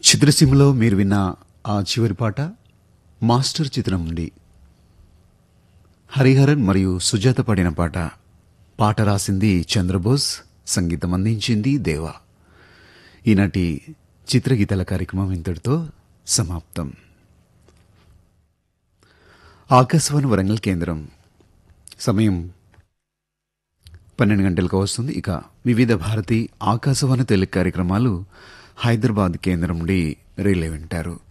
చిత్రసీమలో మీరు విన్న ఆ చివరి పాట మాస్టర్ చిత్రం నుండి హరిహరన్ మరియు సుజాత పాడిన పాట పాట రాసింది చంద్రబోస్ సంగీతం అందించింది దేవా ఈనాటి చిత్రగీతల కార్యక్రమం ఇంతటితో సమాప్తం ఆకాశవాణి వరంగల్ కేంద్రం సమయం పన్నెండు గంటలకు వస్తుంది ఇక వివిధ భారతి ఆకాశవాణి తెలుగు కార్యక్రమాలు హైదరాబాద్ కేంద్రం నుండి రిలే వింటారు